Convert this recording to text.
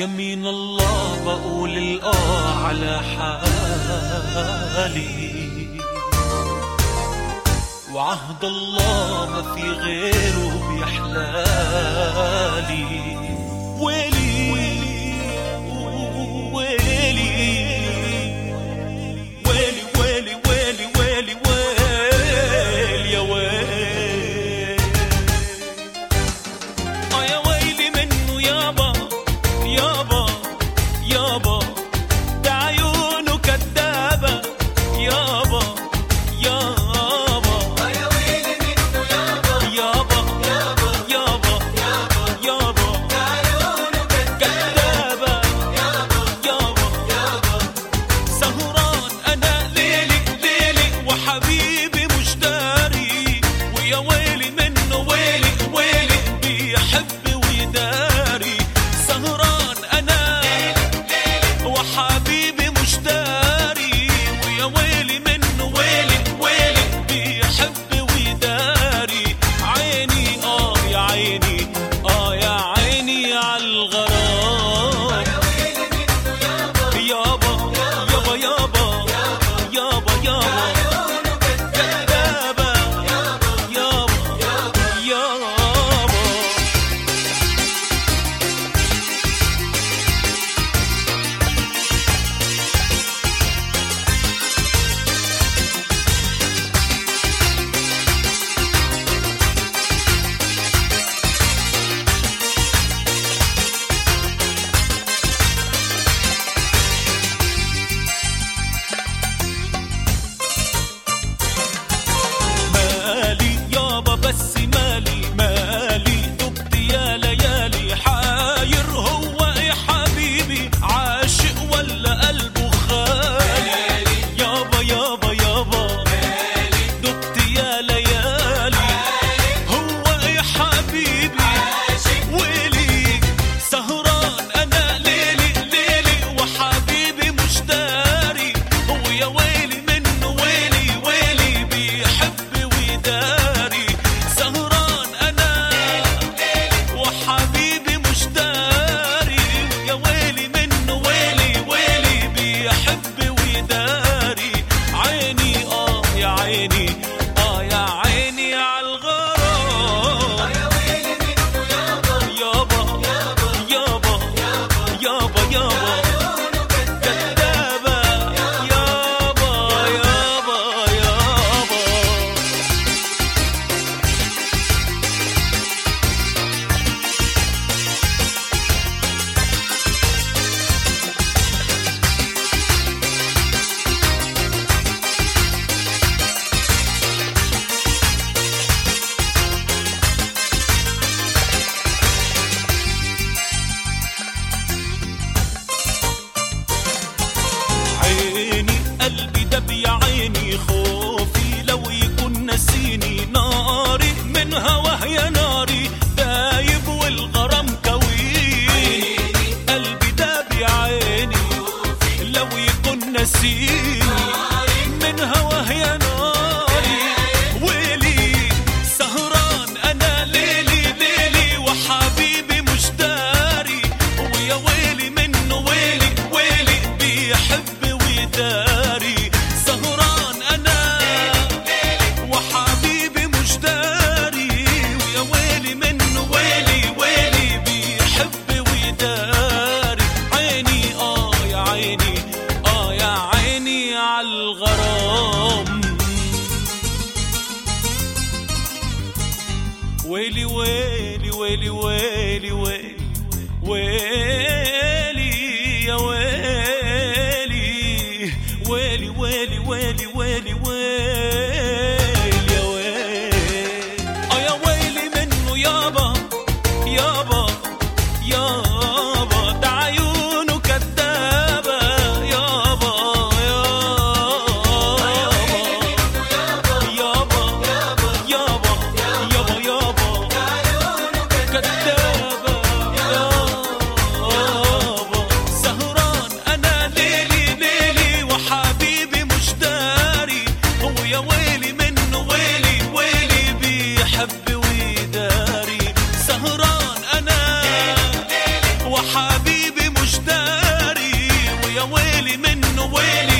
يمين الله بقول الآه على حالي وعهد الله ما في غيره بيحلالي ويلي ويلي ويلي ويلي ويلي ويلي ويلي يا ويلي آه يا ويلي منه يابا يابا يابا ده عيونه كدابة يابا يابا يا ويلي منه يابا يابا يابا يابا يابا عيونه كدابة يابا يابا يابا سهران انا ليلي ليلي وحبيبي مش داري ويا ويلي منه ويلي ويلي بيحب ويداري سهران انا وحبيبي مش داري ويا ويلي منه ويلي ويلي بيحب ويداري عيني اه يا عيني اه يا عيني عالغرام يا ويلي منه يابا يابا يابا يابا يابا يابا عيونه كدابة يابا يابا يابا يابا مالي يابا بس مالي مالي دبت يا ليالي حاير هو ايه حبيبي عاشق ولا قلبه خالي يابا يابا يابا دبت يا ليالي هو ايه حبيبي ويلي سهران انا ليلي ليلي وحبيبي مش داري هو يا ويلي منه ويلي ويلي بيحب ويداري سهران انا وحبيبي مش داري يا ويلي منه ويلي ويلي بيحب ويداري عيني اه يا عيني اه يا عيني عالغرام يا ويلي منه يابا يابا يابا يابا يابا يابا عيونه كدابة يابا يابا يابا عيني قلبي دب يا عيني خوفي لو يكون نسيني ناري من هواه يا ناري دايب والغرام كويني قلبي دب يا عيني لو يكون نسيني من هواه يا ناري ويلي سهران انا ليلي ليلي وحبيبي مش داري ويا ويلي منه ويلي ويلي بيحب ويداري سهران انا وحبيبي مش داري ويا ويلي منه ويلي ويلي بيحب ويداري عيني اه يا عيني اه يا عيني عالغرام ويلي ويلي ويلي ويلي ويلي ويلي يا ويلي ويلي ويلي ويلي ويلي ويلي يا ويلي اه يا ويلي منه يابا يابا يابا ده عيونه كدابة يابا يابا يابا يابا يابا يابا عيونه كدابة يابا سهران أنا ليلي ليلي وحبيبي مش داري هو يا ويلي منه ويلي ويلي بيحب ويداري سهران أنا وحبيبي مش منه ويلي